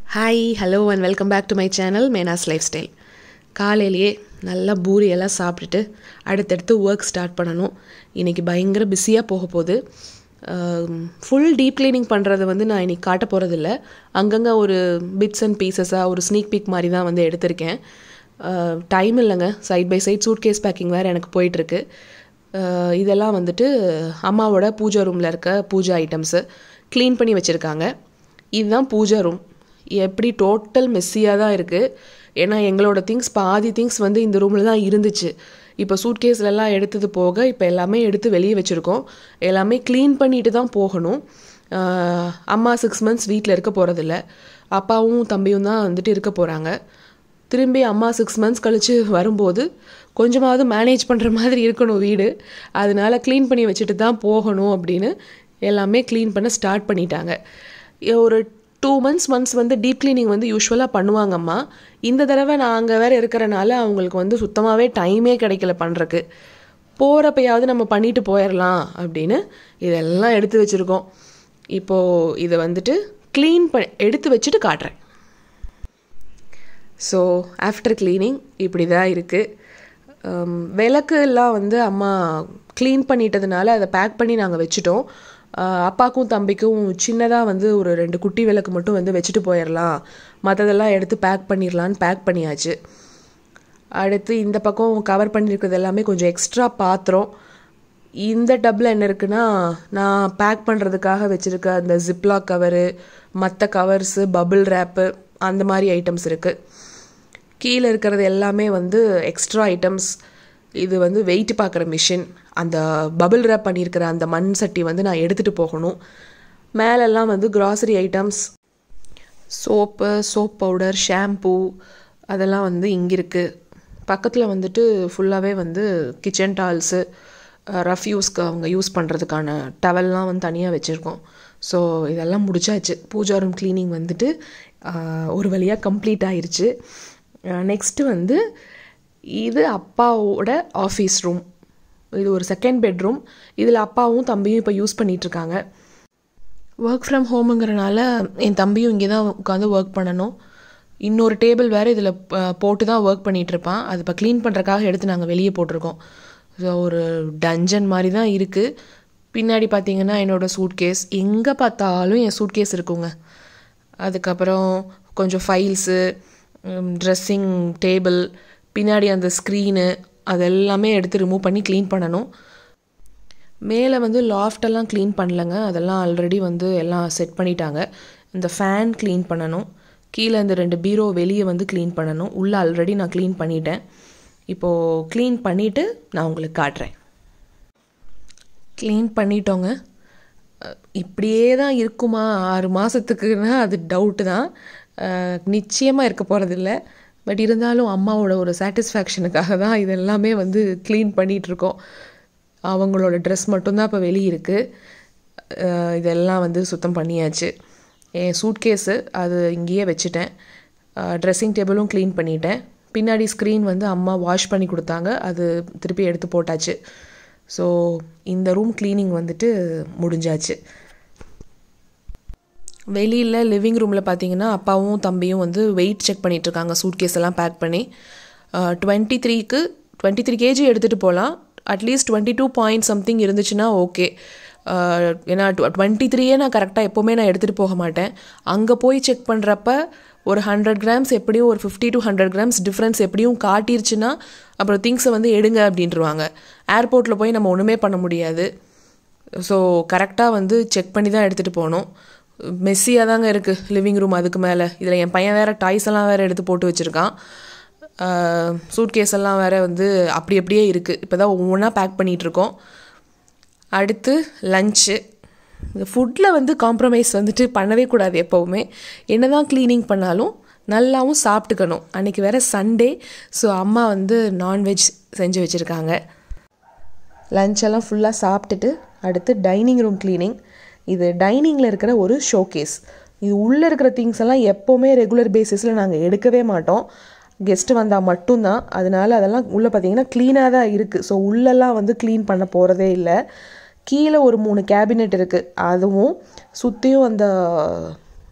hi hello and welcome back to my channel Menas lifestyle காலையிலேயே நல்லா பூரியெல்லாம் சாப்பிட்டுட்டு அடுத்தடுத்து ஒர்க் ஸ்டார்ட் பண்ணணும் இன்றைக்கி பயங்கர பிஸியாக போக போகுது ஃபுல் டீப் க்ளீனிங் பண்ணுறது வந்து நான் இன்றைக்கி காட்ட போகிறதில்ல அங்கங்கே ஒரு பிட்ஸ் அண்ட் பீசஸாக ஒரு ஸ்னீக் பீக் மாதிரி தான் வந்து எடுத்திருக்கேன் டைம் இல்லைங்க side by side suitcase packing வேறு எனக்கு போயிட்டுருக்கு இதெல்லாம் வந்துட்டு அம்மாவோட பூஜா ரூமில் இருக்க பூஜா ஐட்டம்ஸு க்ளீன் பண்ணி வச்சுருக்காங்க இதுதான் பூஜா ரூம் எப்படி டோட்டல் மெஸ்ஸியாக தான் இருக்குது ஏன்னா எங்களோட திங்ஸ் பாதி திங்ஸ் வந்து இந்த ரூமில் தான் இருந்துச்சு இப்போ சூட்கேஸ்லலாம் எடுத்தது போக இப்போ எல்லாமே எடுத்து வெளியே வச்சுருக்கோம் எல்லாமே க்ளீன் பண்ணிட்டு தான் போகணும் அம்மா சிக்ஸ் மந்த்ஸ் வீட்டில் இருக்க போகிறதில்ல அப்பாவும் தம்பியும் தான் வந்துட்டு இருக்க போகிறாங்க திரும்பி அம்மா சிக்ஸ் மந்த்ஸ் கழித்து வரும்போது கொஞ்சமாவது மேனேஜ் பண்ணுற மாதிரி இருக்கணும் வீடு அதனால க்ளீன் பண்ணி வச்சுட்டு தான் போகணும் அப்படின்னு எல்லாமே க்ளீன் பண்ண ஸ்டார்ட் பண்ணிட்டாங்க ஒரு டூ மந்த்ஸ் மந்த்ஸ் வந்து டீப் க்ளீனிங் வந்து யூஸ்வலாக பண்ணுவாங்கம்மா இந்த தடவை நான் அங்கே வேறு இருக்கிறனால அவங்களுக்கு வந்து சுத்தமாகவே டைமே கிடைக்கல பண்ணுறக்கு போகிறப்பயாவது நம்ம பண்ணிட்டு போயிடலாம் அப்படின்னு இதெல்லாம் எடுத்து வச்சுருக்கோம் இப்போது இதை வந்துட்டு க்ளீன் ப எடுத்து வச்சுட்டு காட்டுறேன் ஸோ ஆஃப்டர் க்ளீனிங் இப்படி தான் இருக்குது விளக்கு எல்லாம் வந்து அம்மா க்ளீன் பண்ணிட்டதுனால அதை பேக் பண்ணி நாங்கள் வச்சுட்டோம் அப்பாக்கும் தம்பிக்கும் சின்னதாக வந்து ஒரு ரெண்டு குட்டி விளக்கு மட்டும் வந்து வச்சுட்டு போயிடலாம் மற்றதெல்லாம் எடுத்து பேக் பண்ணிடலான்னு பேக் பண்ணியாச்சு அடுத்து இந்த பக்கம் கவர் பண்ணியிருக்கிறது எல்லாமே கொஞ்சம் எக்ஸ்ட்ரா பாத்திரம் இந்த டப்பில் என்ன இருக்குன்னா நான் பேக் பண்ணுறதுக்காக வச்சுருக்க அந்த ஜிப்லாக் கவரு மற்ற கவர்ஸு பபுள் ரேப்பு அந்த மாதிரி ஐட்டம்ஸ் இருக்குது கீழே இருக்கிறது எல்லாமே வந்து எக்ஸ்ட்ரா ஐட்டம்ஸ் இது வந்து வெயிட் பார்க்குற மிஷின் அந்த பபிள் ரேப் பண்ணியிருக்கிற அந்த மண் சட்டி வந்து நான் எடுத்துகிட்டு போகணும் மேலெல்லாம் வந்து grocery items soap soap powder shampoo அதெல்லாம் வந்து இங்கே இருக்குது பக்கத்தில் வந்துட்டு ஃபுல்லாகவே வந்து கிச்சன் டால்ஸு ரஃப் யூஸ்க்கு அவங்க யூஸ் பண்ணுறதுக்கான டவல்லாம் வந்து தனியாக வச்சுருக்கோம் ஸோ இதெல்லாம் முடிச்சாச்சு பூஜா ரூம் க்ளீனிங் வந்துட்டு ஒரு வழியாக கம்ப்ளீட் ஆயிடுச்சு நெக்ஸ்ட்டு வந்து இது அப்பாவோட ஆஃபீஸ் ரூம் இது ஒரு செகண்ட் பெட்ரூம் இதில் அப்பாவும் தம்பியும் இப்போ யூஸ் பண்ணிகிட்ருக்காங்க ஒர்க் ஃப்ரம் ஹோமுங்கிறனால என் தம்பியும் இங்கே தான் உட்காந்து ஒர்க் பண்ணணும் இன்னொரு டேபிள் வேறு இதில் போட்டு தான் ஒர்க் பண்ணிகிட்ருப்பான் அது இப்போ க்ளீன் பண்ணுறக்காக எடுத்து நாங்கள் வெளியே போட்டிருக்கோம் ஸோ ஒரு டஞ்சன் மாதிரி தான் இருக்குது பின்னாடி பார்த்தீங்கன்னா என்னோடய சூட் கேஸ் எங்கே பார்த்தாலும் என் சூட் கேஸ் இருக்குங்க அதுக்கப்புறம் கொஞ்சம் ஃபைல்ஸு ட்ரெஸ்ஸிங் டேபிள் பின்னாடி அந்த ஸ்க்ரீனு அதெல்லாமே எடுத்து ரிமூவ் பண்ணி க்ளீன் பண்ணணும் மேலே வந்து லாஃப்டெல்லாம் க்ளீன் பண்ணலங்க அதெல்லாம் ஆல்ரெடி வந்து எல்லாம் செட் பண்ணிட்டாங்க இந்த ஃபேன் க்ளீன் பண்ணணும் கீழே இந்த ரெண்டு பீரோ வெளியே வந்து க்ளீன் பண்ணணும் உள்ளே ஆல்ரெடி நான் க்ளீன் பண்ணிட்டேன் இப்போது க்ளீன் பண்ணிவிட்டு நான் உங்களுக்கு காட்டுறேன் க்ளீன் பண்ணிட்டோங்க இப்படியே தான் இருக்குமா ஆறு மாதத்துக்குன்னா அது டவுட்டு தான் நிச்சயமாக இருக்க போகிறதில்ல பட் இருந்தாலும் அம்மாவோட ஒரு சாட்டிஸ்ஃபேக்ஷனுக்காக தான் இது எல்லாமே வந்து க்ளீன் பண்ணிகிட்ருக்கோம் அவங்களோட ட்ரெஸ் மட்டும்தான் இப்போ வெளியே இருக்குது இதெல்லாம் வந்து சுத்தம் பண்ணியாச்சு என் சூட்கேஸு அது இங்கேயே வச்சுட்டேன் ட்ரெஸ்ஸிங் டேபிளும் க்ளீன் பண்ணிட்டேன் பின்னாடி ஸ்க்ரீன் வந்து அம்மா வாஷ் பண்ணி கொடுத்தாங்க அது திருப்பி எடுத்து போட்டாச்சு ஸோ இந்த ரூம் க்ளீனிங் வந்துட்டு முடிஞ்சாச்சு வெளியில் லிவிங் ரூமில் பார்த்தீங்கன்னா அப்பாவும் தம்பியும் வந்து வெயிட் செக் பண்ணிகிட்ருக்காங்க சூட்கேஸ் எல்லாம் பேக் பண்ணி டுவெண்ட்டி த்ரீக்கு டுவெண்ட்டி த்ரீ கேஜி எடுத்துகிட்டு போகலாம் at least twenty two point something இருந்துச்சுன்னா ஓகே ஏன்னா டுவெண்ட்டி த்ரீயே நான் கரெக்டாக எப்போவுமே நான் எடுத்துகிட்டு போக மாட்டேன் அங்கே போய் செக் பண்ணுறப்ப ஒரு ஹண்ட்ரட் கிராம்ஸ் எப்படியும் ஒரு fifty to hundred grams difference எப்படியும் காட்டிருச்சுன்னா அப்புறம் திங்ஸை வந்து எடுங்க அப்படின்ட்டுருவாங்க ஏர்போர்ட்டில் போய் நம்ம ஒன்றுமே பண்ண முடியாது ஸோ கரெக்டாக வந்து செக் பண்ணி தான் எடுத்துகிட்டு போகணும் மெஸ்ஸியாக தாங்க இருக்குது லிவிங் ரூம் அதுக்கு மேலே இதில் என் பையன் வேறு டாய்ஸ் எல்லாம் வேறு எடுத்து போட்டு வச்சுருக்கான் சூட் கேஸ் எல்லாம் வேறு வந்து அப்படி அப்படியே இருக்குது இப்போ தான் ஒவ்வொன்றா பேக் பண்ணிகிட்ருக்கோம் அடுத்து லஞ்சு இந்த ஃபுட்டில் வந்து காம்ப்ரமைஸ் வந்துட்டு பண்ணவே கூடாது எப்போவுமே என்ன தான் க்ளீனிங் பண்ணாலும் நல்லாவும் சாப்பிட்டுக்கணும் அன்றைக்கி வேறு சண்டே ஸோ அம்மா வந்து நான்வெஜ் செஞ்சு வச்சுருக்காங்க லஞ்செல்லாம் ஃபுல்லாக சாப்பிட்டுட்டு அடுத்து டைனிங் ரூம் க்ளீனிங் இது டைனிங்கில் இருக்கிற ஒரு ஷோகேஸ் இது உள்ளே இருக்கிற திங்ஸ் எல்லாம் எப்போவுமே ரெகுலர் பேசிஸில் நாங்கள் எடுக்கவே மாட்டோம் கெஸ்ட்டு வந்தால் மட்டும்தான் அதனால அதெல்லாம் உள்ளே பார்த்தீங்கன்னா க்ளீனாக தான் இருக்குது ஸோ உள்ளெல்லாம் வந்து க்ளீன் பண்ண போகிறதே இல்லை கீழே ஒரு மூணு கேபினெட் இருக்குது அதுவும் சுற்றியும் அந்த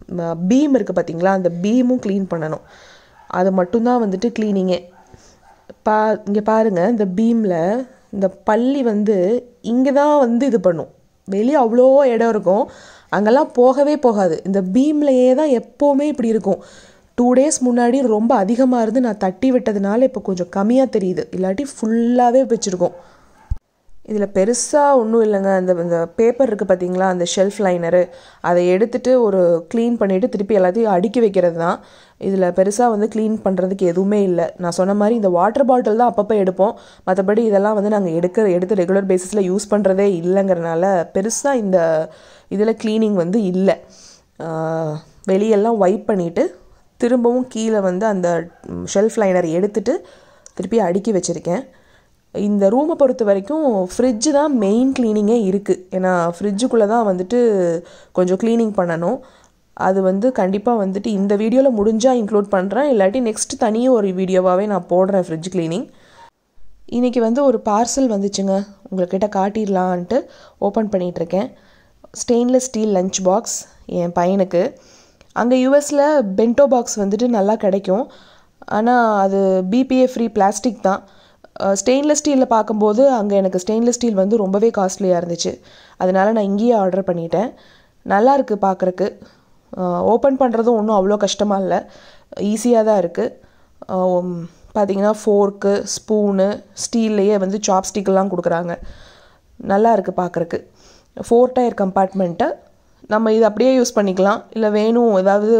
பீம் இருக்குது பார்த்தீங்களா அந்த பீமும் க்ளீன் பண்ணணும் அது மட்டும்தான் வந்துட்டு க்ளீனிங்கே பா இங்கே பாருங்கள் இந்த பீமில் இந்த பள்ளி வந்து இங்கே தான் வந்து இது பண்ணும் வெளியே அவ்வளோ இடம் இருக்கும் அங்கெல்லாம் போகவே போகாது இந்த பீம்லையே தான் எப்போவுமே இப்படி இருக்கும் டூ டேஸ் முன்னாடி ரொம்ப அதிகமாக இருந்து நான் தட்டி விட்டதுனால இப்போ கொஞ்சம் கம்மியாக தெரியுது இல்லாட்டி ஃபுல்லாகவே வச்சுருக்கோம் இதில் பெருசாக ஒன்றும் இல்லைங்க அந்த இந்த பேப்பர் இருக்குது பார்த்தீங்களா அந்த ஷெல்ஃப் லைனரு அதை எடுத்துட்டு ஒரு க்ளீன் பண்ணிவிட்டு திருப்பி எல்லாத்தையும் அடுக்கி வைக்கிறது தான் இதில் பெருசாக வந்து க்ளீன் பண்ணுறதுக்கு எதுவுமே இல்லை நான் சொன்ன மாதிரி இந்த வாட்டர் பாட்டில் தான் அப்பப்போ எடுப்போம் மற்றபடி இதெல்லாம் வந்து நாங்கள் எடுக்கிற எடுத்து ரெகுலர் பேசிஸில் யூஸ் பண்ணுறதே இல்லைங்கிறனால பெருசாக இந்த இதில் க்ளீனிங் வந்து இல்லை வெளியெல்லாம் வைப் பண்ணிவிட்டு திரும்பவும் கீழே வந்து அந்த ஷெல்ஃப் லைனர் எடுத்துட்டு திருப்பி அடுக்கி வச்சுருக்கேன் இந்த ரூமை பொறுத்த வரைக்கும் ஃப்ரிட்ஜு தான் மெயின் க்ளீனிங்கே இருக்குது ஏன்னா ஃப்ரிட்ஜுக்குள்ளே தான் வந்துட்டு கொஞ்சம் க்ளீனிங் பண்ணணும் அது வந்து கண்டிப்பாக வந்துட்டு இந்த வீடியோவில் முடிஞ்சால் இன்க்ளூட் பண்ணுறேன் இல்லாட்டி நெக்ஸ்ட் தனியாக ஒரு வீடியோவாகவே நான் போடுறேன் ஃப்ரிட்ஜ் க்ளீனிங் இன்றைக்கி வந்து ஒரு பார்சல் வந்துச்சுங்க உங்கள்கிட்ட காட்டிடலான்ட்டு ஓப்பன் பண்ணிகிட்ருக்கேன் ஸ்டெயின்லெஸ் ஸ்டீல் லஞ்ச் பாக்ஸ் என் பையனுக்கு அங்கே யூஎஸில் பென்டோ பாக்ஸ் வந்துட்டு நல்லா கிடைக்கும் ஆனால் அது பிபிஏ ஃப்ரீ பிளாஸ்டிக் தான் ஸ்டெயின்லெஸ் ஸ்டீலில் பார்க்கும்போது அங்கே எனக்கு ஸ்டெயின்லெஸ் ஸ்டீல் வந்து ரொம்பவே காஸ்ட்லியாக இருந்துச்சு அதனால் நான் இங்கேயே ஆர்டர் பண்ணிட்டேன் நல்லா இருக்குது பார்க்குறக்கு ஓப்பன் பண்ணுறதும் ஒன்றும் அவ்வளோ கஷ்டமாக இல்லை ஈஸியாக தான் இருக்குது பார்த்தீங்கன்னா ஃபோர்க்கு ஸ்பூனு ஸ்டீல்லையே வந்து சாப்ஸ்டிக்கெல்லாம் கொடுக்குறாங்க நல்லா இருக்குது பார்க்குறக்கு ஃபோர் டயர் கம்பார்ட்மெண்ட்டை நம்ம இது அப்படியே யூஸ் பண்ணிக்கலாம் இல்லை வேணும் ஏதாவது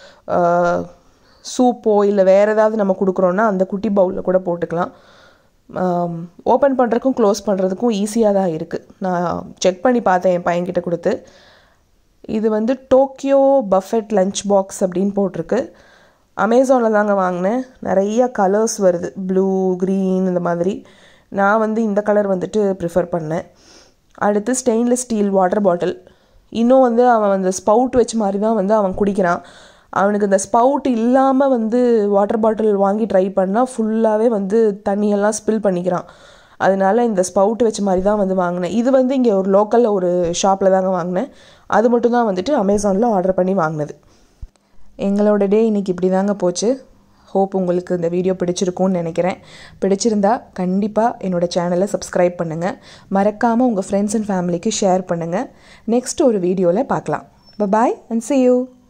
சூப்போ இல்லை வேறு ஏதாவது நம்ம கொடுக்குறோன்னா அந்த குட்டி பவுலில் கூட போட்டுக்கலாம் ஓப்பன் பண்ணுறதுக்கும் க்ளோஸ் பண்ணுறதுக்கும் ஈஸியாக தான் இருக்குது நான் செக் பண்ணி பார்த்தேன் என் பையன்கிட்ட கொடுத்து இது வந்து டோக்கியோ பஃபெட் லஞ்ச் பாக்ஸ் அப்படின்னு போட்டிருக்கு அமேசானில் தாங்க வாங்கினேன் நிறைய கலர்ஸ் வருது ப்ளூ க்ரீன் இந்த மாதிரி நான் வந்து இந்த கலர் வந்துட்டு ப்ரிஃபர் பண்ணேன் அடுத்து ஸ்டெயின்லெஸ் ஸ்டீல் வாட்டர் பாட்டில் இன்னும் வந்து அவன் அந்த ஸ்பவுட் வச்ச மாதிரி தான் வந்து அவன் குடிக்கிறான் அவனுக்கு இந்த ஸ்பவுட் இல்லாமல் வந்து வாட்டர் பாட்டில் வாங்கி ட்ரை பண்ணால் ஃபுல்லாகவே வந்து தண்ணியெல்லாம் ஸ்பில் பண்ணிக்கிறான் அதனால இந்த ஸ்பவுட் வச்ச மாதிரி தான் வந்து வாங்கினேன் இது வந்து இங்கே ஒரு லோக்கலில் ஒரு ஷாப்பில் தாங்க வாங்கினேன் அது மட்டும் தான் வந்துட்டு அமேசானில் ஆர்டர் பண்ணி வாங்கினது எங்களோட டே இன்றைக்கி இப்படி தாங்க போச்சு ஹோப் உங்களுக்கு இந்த வீடியோ பிடிச்சிருக்கும்னு நினைக்கிறேன் பிடிச்சிருந்தா கண்டிப்பாக என்னோடய சேனலை சப்ஸ்கிரைப் பண்ணுங்கள் மறக்காமல் உங்கள் ஃப்ரெண்ட்ஸ் அண்ட் ஃபேமிலிக்கு ஷேர் பண்ணுங்கள் நெக்ஸ்ட் ஒரு வீடியோவில் பார்க்கலாம் பாய் அண்ட் சி யூ